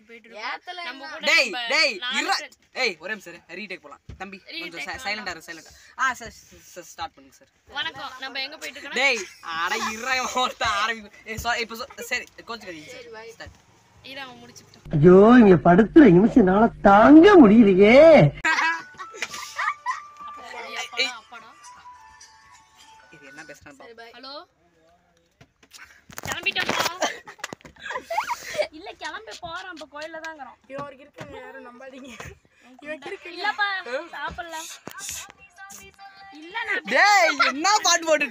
Retake போயிட்டு இருக்கோம் நம்ம கூட டேய் நம்ம டேய் நாலு இருடா friend- ஏய் ஒரே நிமிஷம் ரீடேக் போலாம் தம்பி கொஞ்சம் சைலண்டா இரு சைலண்டா ஆ சார் சார் ஸ்டார்ட் பண்ணுங்க சார் வணக்கம் நம்ம எங்க போயிட்டு இருக்கோம் டேய் அட இருடா ஒருத்த ஆரம்பி ஏய் சாரி இப்போ சொ- சரி கோச்சு கடிங்க சார் ஸ்டார்ட் இதை அவன் முடிச்சுட்டோம் ஐயோ இங்க படுத்துற நிமிஷம் என்னால தாங்க முடியலையே அப்பாடா அப்பாடா இது என்ன பேசுறேன் பாப்போம். ஹலோ கிளம்பிட்டோம்ப்பா இல்ல கிளம்பி போறோம் இப்ப கோயில்ல தான் இருக்கிறோம் இவருக்கு இருக்கவங்க யாரும் நம்பாதீங்க இவருக்கு இருக்கு இல்லப்பா சாப்பிடல இல்ல நான் டேய் என்ன பாட்டு போட்டு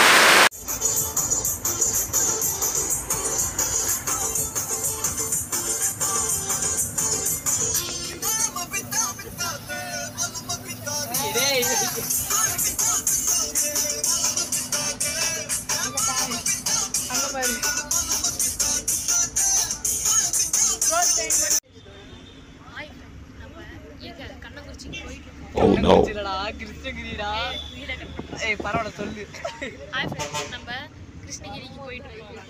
டேய் அங்க பாரு ஹாய் நம்ம எங்க கண்ணங்குறிச்சிக்கு போயிட்டு இருக்கோம் இல்லடா கிருஷ்ணகிரிடா வீட கட் பண்றோம் ஏய் பரவாயில்ல சொல்லு ஹாய் ஃப்ரெண்ட்ஸ் நம்ம கிருஷ்ணகிரிக்கு போயிட்டு இருக்கோம்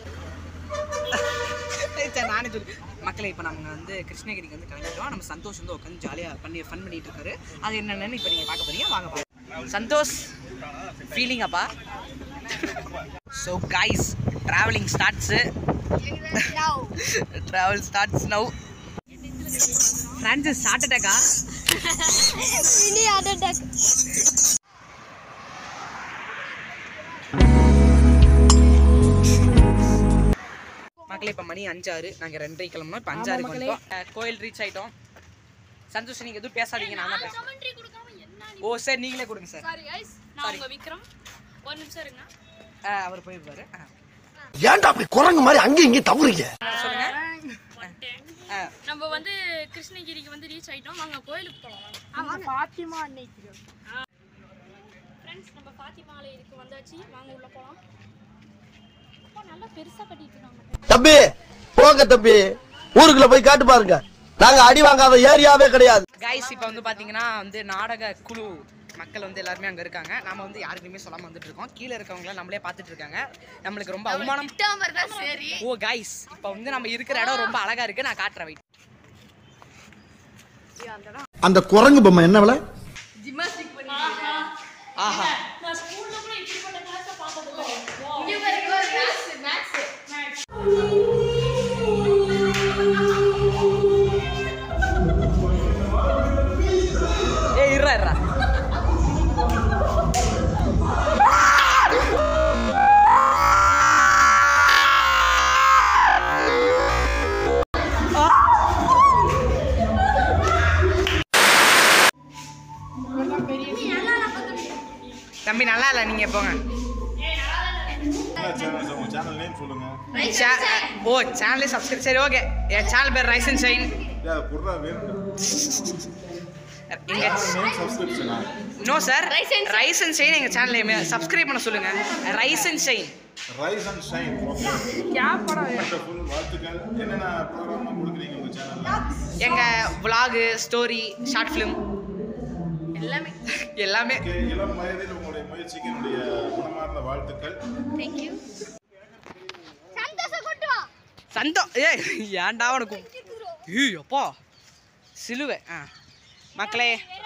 ஏய், சரி நானே சொல்லு மக்களே இப்போ நம்ம வந்து கிருஷ்ணகிரிக்கு வந்து கிளம்பிட்டோம் நம்ம சந்தோஷ் வந்து உட்காந்து ஜாலியாக பண்ணி ஃபன் பண்ணிட்டு இருக்காரு அது என்னென்னு இப்போ நீங்கள் பார்க்க போறீங்க வாங்க பார்க்கலாம் சந்தோஷ் ஃபீலிங் அப்பா so guys travelling starts travel starts now Francis heart அட்டாக்கா மக்களே இப்போ மணி அஞ்சாறு நாங்கள் ரெண்டரை கிளம்பணும் இப்போ அஞ்சாறுக்கு வந்துட்டோம் அஹ், கோயில் ரீச் ஆயிட்டோம் சந்தோஷ் நீங்கள் எதுவும் பேசாதீங்க நான் தான் பேசுறேன் கமெண்ட்ரி கொடுக்காம என்ன ஓ சார் நீங்களே கொடுங்க சார் சாரி கைஸ் நான் உங்க விக்ரம் ஒரு நிமிஷம் இருங்க அஹ், அவர் போயிருப்பாரு அஹ், ஏன்டா அப்படி குரங்கு மாதிரி அங்கேயும் இங்கேயும் தவறுங்க சொல்லுங்க வந்துட்டேன். அஹ், நம்ம வந்து கிருஷ்ணகிரிக்கு வந்து ரீச் ஆயிட்டோம் வாங்க கோயிலுக்கு போலாம் வாங்க அங்க பாத்திமா அன்னை தெரியும் ஃப்ரெண்ட்ஸ் நம்ம பாத்திமா ஆலயத்துக்கு வந்தாச்சு வாங்க உள்ள போலாம் அப்பா நல்லா பெருசா கட்டிட்டு இருக்காங்க தம்பி போங்க தம்பி ஊருக்குள்ள போய் காட்டு பாருங்க நாங்க அடி வாங்காத ஏரியாவே கிடையாது கைஸ் இப்போ வந்து பார்த்தீங்கன்னா வந்து நாடக குழு மக்கள் வந்து எல்லாருமே அங்கே இருக்காங்க நாம வந்து யாருக்குமே சொல்லாமல் வந்துட்டு இருக்கோம் கீழே இருக்கவங்கள நம்மளே பார்த்துட்டு இருக்காங்க நம்மளுக்கு ரொம்ப அவமானம் சரி ஓ கைஸ் இப்போ வந்து நம்ம இருக்கிற இடம் ரொம்ப அழகா இருக்கு நான் காட்டுறேன் வெயிட் அந்த குரங்கு பொம்மை என்ன விலை ஆஹா நான் ஸ்கூல்ல கூட இப்படிப்பட்ட கிளாஸ் பார்த்தது ஏ இருறா இருறா தம்பி நல்லா இல்லை நீங்க போங்க சேனல் உங்க சேனல் நேம் சொல்லுங்க சே- ஓ சேனலே சப்ஸ்கிரைப் சரி ஓகே என் சேனல் பேர் ரைஸ் அண்ட் ஷைன் யா குர்ரா வேணும் எங்க நேம் சப்ஸ்கிரிப்ஷனா no sir rise and shine எங்க சேனல் சப்ஸ்கிரைப் பண்ண சொல்லுங்க rise and shine rise and shine okay யா படம் ஃபுல் வாழ்த்துக்கள் என்னென்ன ப்ரோக்ராம் கொடுக்குறீங்க உங்க சேனல்ல எங்க vlog ஸ்டோரி ஷார்ட் ஃபிலிம் எல்லாமே எல்லாமே ஓகே இளம் வயதில் உங்களுடைய முயற்சிக்கு என்னுடைய மனமார்ந்த வாழ்த்துக்கள் தேங்க்யூ சந்தோ ஏய் ஏன்டா உனக்கு ஏய் அப்பா சிலுவை ஆ மக்களே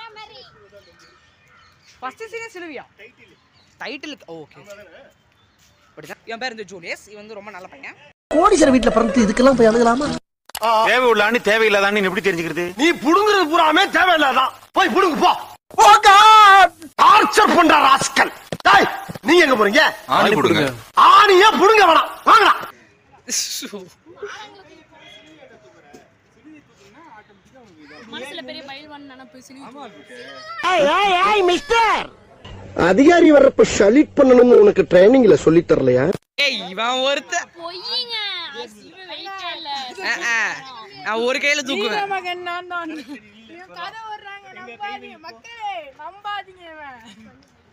ஃபர்ஸ்ட் சீனே சிலுவையா டைட்டில் ஓகே அப்படிதான் என் பேர் வந்து ஜூலியஸ் இவன் வந்து ரொம்ப நல்ல பையன் கோடீஸ்வர வீட்டுல பிறந்து இதுக்கெல்லாம் போய் அழுகலாமா தேவை உள்ளான்னு தேவையில்லாதான்னு எப்படி தெரிஞ்சுக்கிறது நீ புடுங்குறது பூராமே தேவையில்லாதான் போய் புடுங்கு போ டார்ச்சர் பண்ற ராஸ்கல் டேய் நீங்க எங்க போறீங்க ஆணி கொடுங்க ஆணியா புடுங்க வேணாம் வாங்கடா மனசுல பெரிய பயில்வான் நினைப்பு சினி மிஸ்டர் அதிகாரி வர்றப்ப ஷலிட் பண்ணணும்னு உனக்கு ட்ரைனிங்ல சொல்லி தரலையா ஏய் இவன் ஒருத்த பொய்யுங்க அசிங்க வெயிட்டே இல்ல ஆ, ஆ. நான் ஒரு கையில தூக்குவேன் மகன் நான் தான் இவன் கதை வர்றாங்க நம்பாதீங்க மக்களே நம்பாதீங்க இவன்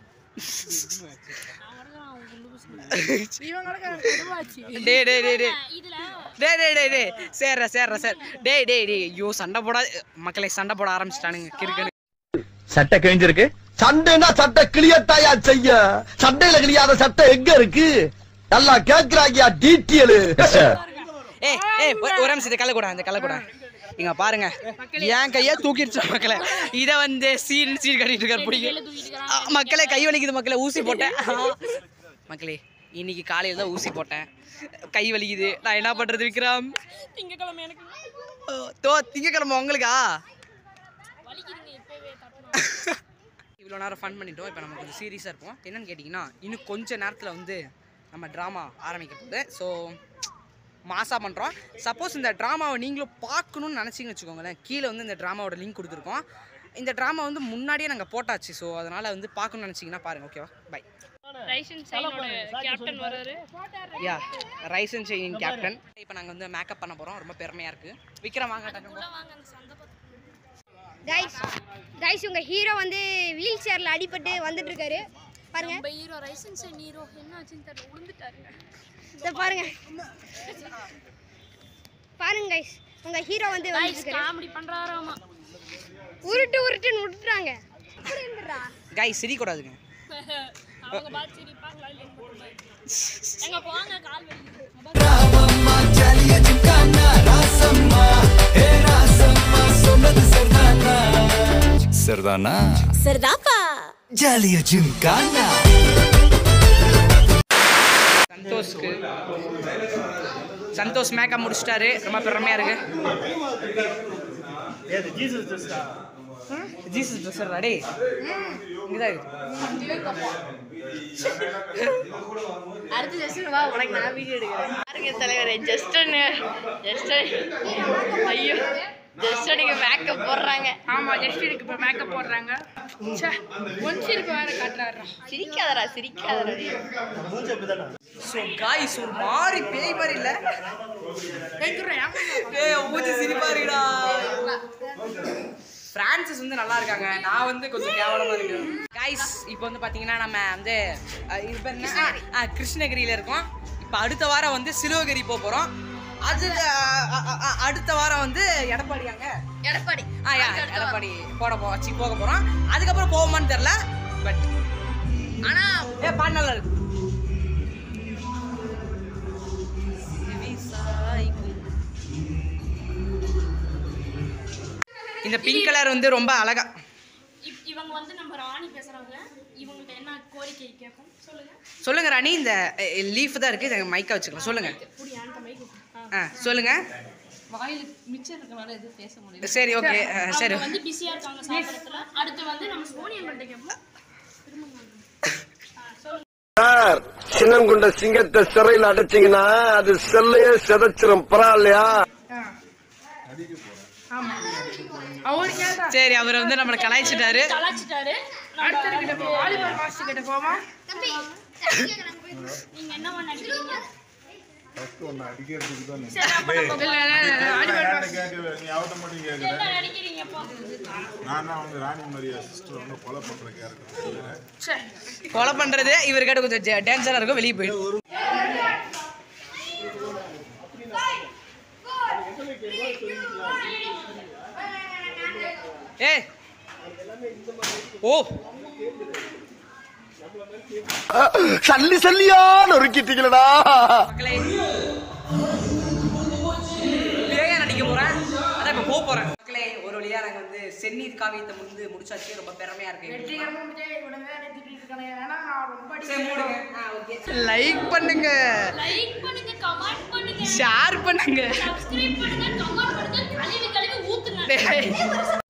இவங்களுக்கு உருவாச்சு டே டே டே டே இதுல டே டே டே டே சேர்ற சேர்ற சார் டே டே டே ஐயோ சண்டை போட மக்களை சண்டை போட ஆரம்பிச்சிட்டானுங்க கிறுக்கனு சட்டை கிழிஞ்சிருக்கு சண்டைனா சட்டை கிளியத்தாயா செய்ய சண்டையில கிளியாத சட்டை எங்க இருக்கு நல்லா கேக்குறாங்கயா டீட்டியலு ஏய் ஏய் ஒரு- ஒரு நிமிஷம் இந்த கல்ல கூட இந்த கல்ல கூட இங்க பாருங்க என் கையை தூக்கிடுச்சு மக்களே இதை வந்து சீன் சீன் கட்டிட்டு இருக்காரு பிடிக்கும் ஆ, மக்களே கை வலிக்குது மக்களே ஊசி போட்டேன் ஆ. மக்களே இன்னைக்கு காலையில் தான் ஊசி போட்டேன் கை வலிக்குது நான் என்ன பண்றது விக்ரம் திங்கக்கிழமை எனக்கு ஓ, தோ திங்கக்கிழமை உங்களுக்கா வலிக்குதுங்க இப்பவே தட்டணும் இவ்வளோ நேரம் ஃபன் பண்ணிட்டோம் இப்போ நம்ம கொஞ்சம் சீரியஸாக இருப்போம் என்னன்னு கேட்டிங்கன்னா இன்னும் கொஞ்ச நேரத்தில் வந்து நம்ம ட்ராமா ஆரம்பிக்க போகுது ஸோ மாசாக பண்ணுறோம் சப்போஸ் இந்த ட்ராமாவை நீங்களும் பார்க்கணும்னு நினச்சிங்கன்னு வச்சுக்கோங்களேன் கீழே வந்து இந்த ட்ராமாவோட லிங்க் கொடுத்துருக்கோம் இந்த ட்ராமா வந்து முன்னாடியே நாங்கள் போட்டாச்சு ஸோ அதனால் வந்து பார்க்கணும்னு நினச்சிங்கன்னா பாருங்கள் ஓகேவா பை ரைசன் சைனோட கேப்டன் வராரு யா ரைஸ் அண்ட் ஷைனிங் கேப்டன் இப்போ நாங்கள் வந்து மேக்கப் பண்ண போகிறோம் ரொம்ப பெருமையாக இருக்குது விக்ரம் வாங்க டக்குனு. உள்ள வாங்க அந்த சந்தை பார்த்து கைஸ் கைஸ் உங்க ஹீரோ வந்து வீல் சேர்ல அடிபட்டு வந்துட்டு இருக்காரு பாருங்க நம்ம ஹீரோ ரைசன் சைன் ஹீரோ என்ன ஆச்சுன்னு தெரியல விழுந்துட்டாருங்க இத பாருங்க பாருங்க கைஸ் உங்க ஹீரோ வந்து வந்துட்டு ரைஸ் இருக்காரு காமெடி பண்றாராமா உருட்டு உருட்டுன்னு விட்டுறாங்க கைஸ் சிரிக்கூடாதுங்க அவங்க பார்த்து சிரிப்பாங்களா இல்லைன்னு மட்டும் பாரு. எங்க போங்க கால் வலி சரிதானா சரிதாப்பா ஜாலியா ஜிம்கானா சந்தோஷ்க்கு சந்தோஷ் மேக்கப் முடிச்சிட்டாரு ரொம்ப பெருமையாக இருக்கு ஜீசஸ் ட்ரெஸ் டே இங்கதான் இருக்கு அடுத்து ஜஸ்ட் வா உனக்கு நான் வீடியோ எடுக்கிறேன் பாருங்க தலைவரே ஜஸ்ட் ஜஸ்ட் ஐயோ ஜஸ்ட் அடிக்க மேக்கப் போடுறாங்க ஆமா ஜஸ்ட் அடிக்க இப்போ மேக்கப் போடுறாங்க கொஞ்சம் இருக்க வேற காட்டுறாரா சிரிக்காதடா சிரிக்காதடா ஸோ காய்ஸ் ஒரு மாதிரி பேய் மாதிரி இல்லை ஏய் மூஞ்சி சிரிப்பா இருக்குடா பிரான்சஸ் வந்து நல்லா இருக்காங்க நான் வந்து கொஞ்சம் கேவலமா இருக்கேன் காய்ஸ் இப்போ வந்து பாத்தீங்கன்னா நம்ம வந்து அஹ், இது பேர் என்ன ஆ, ஆ, கிருஷ்ணகிரியில இருக்கோம் இப்போ அடுத்த வாரம் வந்து சிலுவகிரி போக போறோம் அது அஹ், அஹ், அஹ், அடுத்த வாரம் வந்து எடப்பாடியாங்க எடப்பாடி ஆ யா எடப்பாடி போட போ வச்சு போக போறோம் அதுக்கப்புறம் போவோமான்னு தெரியல பட் ஆனா ஏ பாட்டு நல்லா இருக்கு இந்த பிங்க் கலர் வந்து ரொம்ப அழகா இப்- இவங்க வந்து நம்ம ராணி பேசுறாங்க இவங்கள்ட்ட என்ன கோரிக்கை கேட்போம் சொல்லுங்க சொல்லுங்க ராணி இந்த லீஃப் தான் இருக்கு இதை மைக்கா வச்சுக்கலாம் சொல்லுங்க புடி அந்த மைக்கு ஆ சொல்லுங்க சரி ஓகே சரி அவங்க வந்து பிஸியா இருக்காங்க சாப்பிடறதுல அடுத்து வந்து நம்ம சோனி அவங்கள்ட்ட கேட்போம் சார் சின்னங்குண்ட சிங்கத்தை சிறையில் அடைச்சிங்கன்னா அது செல்லையே செதைச்சிரும் பரவாயில்லையா அவரு கேட்டா சரி அவர் வந்து நம்மளை கலாய்ச்சிட்டாரு கலாச்சிட்டாரு அடுத்தது கிட்ட போ வாலிபால் மாஸ்டர் கிட்ட போமா நீங்க என்ன நினைக்கிறீங்க இல்ல இல்ல இல்ல வாலிபால் மாஸ்டர் கேட்கவே நீ அவட்ட மட்டும் கேட்குற என்ன நினைக்கிறீங்க அப்போ நான் தான் வந்து ராணி மரியா சிஸ்டர் வந்து கொலை பண்ற கேரக்டர் கொலை பண்றது இவர்கிட்ட கொஞ்சம் டேஞ்சரா இருக்கும் வெளியே போயிடும் ஏ ஓ சல்லி சல்லியா நொறுக்கிட்டீங்களடா மக்களே பேயா நடிக்க போறேன் அதான் இப்ப போக போறேன் மக்களே ஒரு வழியா நாங்க வந்து செந்நீர் காவியத்தை வந்து முடிச்சாச்சு ரொம்ப பெருமையா இருக்கு சரி, மூடுங்க. ஆ, okay. லைக் பண்ணுங்க லைக் பண்ணுங்க கமெண்ட் பண்ணுங்க ஷேர் பண்ணுங்க சப்ஸ்கிரைப் பண்ணுங்க கமெண்ட் பண்ணுங்க கழுவி கழுவி ஊத்துங்க டேய்.